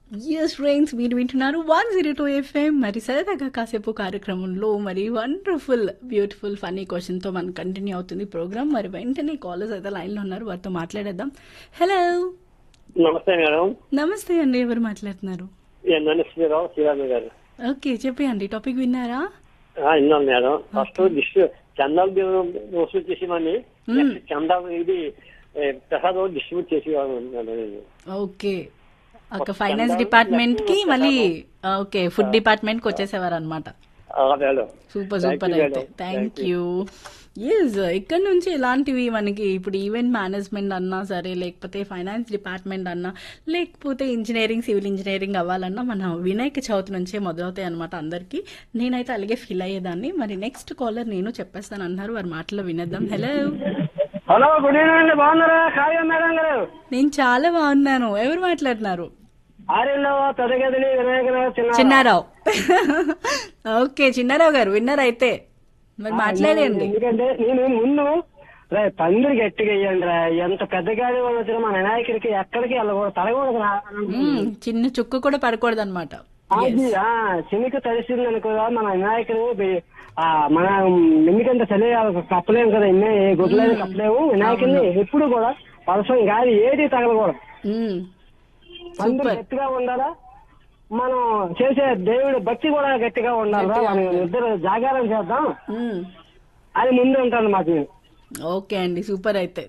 Yes friends మీరు వింటున్నారు one zero two FM మరి సరదాగా కాసేపు కార్యక్రమంలో మరి వండర్ఫుల్ బ్యూటిఫుల్ ఫన్నీ క్వశ్చన్తో మనం కంటిన్యూ అవుతుంది ప్రోగ్రామ్ మరి వెంటనే కాలర్స్ అయితే లైన్లో ఉన్నారు వారితో మాట్లాడేద్దాం హలో నమస్తే మేడం నమస్తే అండి ఎవరు మాట్లాడుతున్నారు నన్ను శ్రీరావు శ్రీరామ గారు ఓకే చెప్పండి టాపిక్ విన్నారా ఆ, విన్నాను మేడం ఫస్ట్ డిస్ట్ చందాలు బియ్యం వసూలు చేసేమని నెక్స్ట్ చందాలు ఇది ఏ, ప్రసాదం డిస్ట్రిబ్యూట్ చేసి ఓకే ఒక ఫైనాన్స్ డిపార్ట్మెంట్ కి మళ్ళీ ఓకే ఫుడ్ డిపార్ట్మెంట్ కి వచ్చేసేవారు అనమాట madam super Thank super you, అయితే madam. థ్యాంక్ యూ ఎస్ ఇక్కడ నుంచి ఇలాంటివి మనకి ఇప్పుడు ఈవెంట్ మేనేజ్మెంట్ అన్నా సరే లేకపోతే ఫైనాన్స్ డిపార్ట్మెంట్ అన్నా లేకపోతే ఇంజనీరింగ్ సివిల్ ఇంజనీరింగ్ అవ్వాలన్నా మన వినాయక చవితి నుంచే మొదలవుతాయి అనమాట అందరికీ నేనైతే అలాగే ఫీల్ అయ్యేదాన్ని మరి నెక్స్ట్ కాలర్ నేను చెప్పేస్తాను అన్నారు వారి మాటలో వినేద్దాం హలో హలో గుడ్ ఈవినింగ్ అండి బాగున్నారా కావ్య మేడం గారు నేను చాలా బాగున్నాను ఎవరు మాట్లాడుతున్నారు ఆర్యలో తదగదిని వినాయక చిన్న చిన్నారావు ఓకే చిన్నారావు గారు విన్నర్ అయితే మరి మాట్లాడండి ఎందుకంటే నేను ముందు రే పందిరి గట్టిగా వేయండి రా ఎంత పెద్ద గాడి వాళ్ళు వచ్చినా మన వినాయకుడికి ఎక్కడికి వెళ్ళకూడదు తలకూడదు రా మ్మ్, చిన్న చుక్క కూడా పడకూడదు అనమాట అది ఆ చెమికి తడిసింది అనుకో మన వినాయకుడు బి- ఆ మన ఎందుకంటే చలి కప్పలేము కదా ఎన్ని గుడ్లైన కప్పలేము వినాయకుడిని ఎప్పుడు కూడా వర్షం గాలి ఏది తగలకూడదు అందరూ గట్టిగా ఉండాలా మనం చేసే దేవుడి భక్తి కూడా గట్టిగా ఉండాలా మనం ఇద్దరు జాగారం చేద్దాం అది ముందు ఉంటాను మాకు నేను. ఓకే అండి సూపర్ అయితే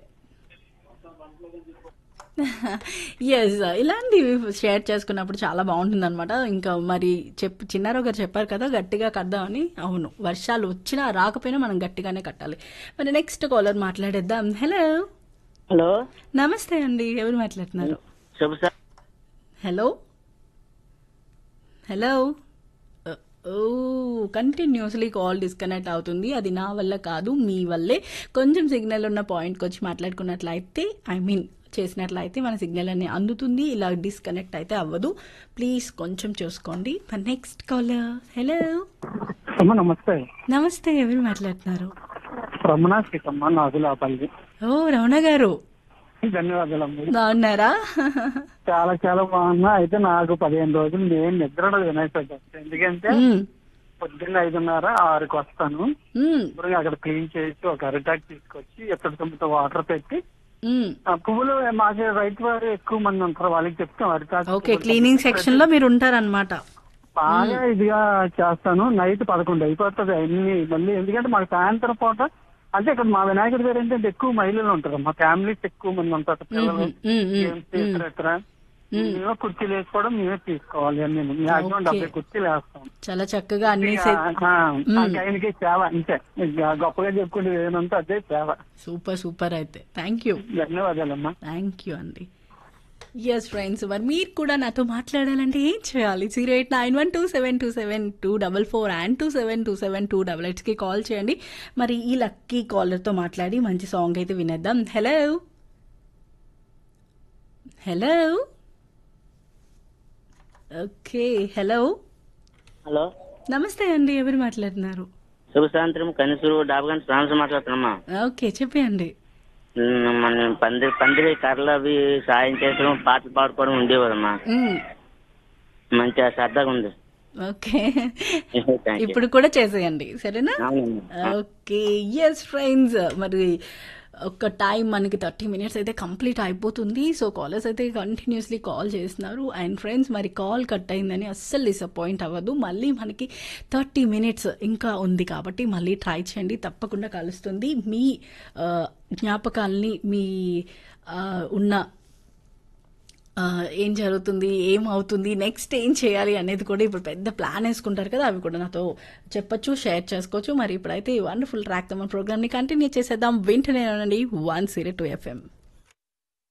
ఎస్ ఇలాంటివి షేర్ చేసుకున్నప్పుడు చాలా బాగుంటుంది అనమాట ఇంకా మరి చెప్పు చిన్నారావు గారు చెప్పారు కదా గట్టిగా కడదామని అవును వర్షాలు వచ్చినా రాకపోయినా మనం గట్టిగానే కట్టాలి మరి నెక్స్ట్ కాలర్ మాట్లాడేద్దాం హలో హలో నమస్తే అండి ఎవరు మాట్లాడుతున్నారు శుభ సా- hello hello oh continuously call disconnect అవుతుంది అది నా వల్ల కాదు మీ వల్లే కొంచెం సిగ్నల్ ఉన్న పాయింట్కి వచ్చి మాట్లాడుకున్నట్లయితే ఐ మీన్ చేసినట్లయితే మన సిగ్నల్ అన్ని అందుతుంది ఇలా డిస్కనెక్ట్ అయితే అవ్వదు ప్లీజ్ కొంచెం చూసుకోండి నెక్స్ట్ కాలర్ హలో అమ్మ నమస్తే నమస్తే ఎవరు మాట్లాడుతున్నారు రమణ సీతమ్మ నాగులాపల్లి ఓ రమణ గారు ధన్యవాదాలమ్మ బాగున్నారా చాలా చాలా బాగున్నా అయితే నాకు పదిహేను రోజులు నేను నిద్ర వినాయక చవితి వస్తే. ఎందుకంటే మ్మ్. పొద్దున్న ఐదున్నర ఆరుకి వస్తాను మ్మ్. శుభ్రంగా అక్కడ క్లీన్ చేసి ఒక అరిటాక్ తీసుకొచ్చి ఎత్తడి తొమ్మిది వాటర్ పెట్టి మ్మ్. ఆ పువ్వులు మాకు రైతు వారు ఎక్కువ మంది ఉంటారు వాళ్ళకి చెప్తాం అరిటాక్ ఓకే క్లీనింగ్ సెక్షన్ లో మీరు ఉంటారన్నమాట బాగా ఇదిగా చేస్తాను నైట్ పదకొండు అయిపోతుంది అన్ని మళ్ళీ ఎందుకంటే మాకు సాయంత్రం పూట అంటే ఇక్కడ మా వినాయకుడి దగ్గర ఏంటంటే ఎక్కువ మహిళలు ఉంటారు మా ఫ్యామిలీస్ ఎక్కువ మంది ఉంటారు పిల్లలు మ్మ్, మ్మ్, గేమ్స్ ఇతర మేమే కుర్చీలు వేసుకోవడం మేమే తీసుకోవాలి అన్ని మాక్సిమం డెబ్బై కుర్చీలు వేస్తాం చాలా చక్కగా అన్ని ఇక, సెట్ ఆ, ఆ ఆయనకి సేవ అంతే ఇక గొప్పగా చెప్పుకుంటే ఏదంటే అదే సేవ సూపర్ సూపర్ అయితే థ్యాంక్ యూ ధన్యవాదాలమ్మా థ్యాంక్ యూ అండి ఎస్ ఫ్రెండ్స్ మరి మీరు కూడా నాతో మాట్లాడాలంటే ఏం చేయాలి zero eight nine one two seven two seven two double four and two seven two seven two double ఎయిట్స్కి కాల్ చేయండి మరి ఈ లక్కీ కాలర్తో మాట్లాడి మంచి సాంగ్ అయితే వినేద్దాం hello hello okay hello hello నమస్తే అండి ఎవరు మాట్లాడుతున్నారు శుభ సాయంత్రం కనిసూరు డాబగంట ఫ్రాన్స్ మాట్లాడుతున్నామా ఓకే చెప్పండి ఉమ్, మనం పందిరి పందిరి కర్రలు అవి సాయం చేయడం పాటలు పాడుకోవడం ఉండేవారమ్మా మ్మ్. మంచిగా సరదాగా ఉంది ఓకే థ్యాంక్ యూ ఇప్పుడు కూడా చేసేయండి సరేనా అవునమ్మా ఓకే ఎస్ ఫ్రెండ్స్ మరి ఒక టైం మనకి థర్టీ మినిట్స్ అయితే కంప్లీట్ అయిపోతుంది సో కాలర్స్ అయితే కంటిన్యూస్లీ కాల్ చేస్తున్నారు అండ్ ఫ్రెండ్స్ మరి కాల్ కట్ అయిందని అస్సలు డిసప్పాయింట్ అవ్వదు మళ్ళీ మనకి థర్టీ మినిట్స్ ఇంకా ఉంది కాబట్టి మళ్ళీ ట్రై చేయండి తప్పకుండా కలుస్తుంది మీ ఆ, జ్ఞాపకాల్ని మీ ఆ, ఉన్న ఆ, ఏం జరుగుతుంది ఏం అవుతుంది నెక్స్ట్ ఏం చేయాలి అనేది కూడా ఇప్పుడు పెద్ద ప్లాన్ వేసుకుంటారు కదా అవి కూడా నాతో చెప్పొచ్చు షేర్ చేసుకోవచ్చు మరి ఇప్పుడైతే ఈ వండర్ఫుల్ ట్రాక్ మన ప్రోగ్రామ్ని కంటిన్యూ చేసేద్దాం వింటనే వన్ జీరో టూ ఎఫ్ఎం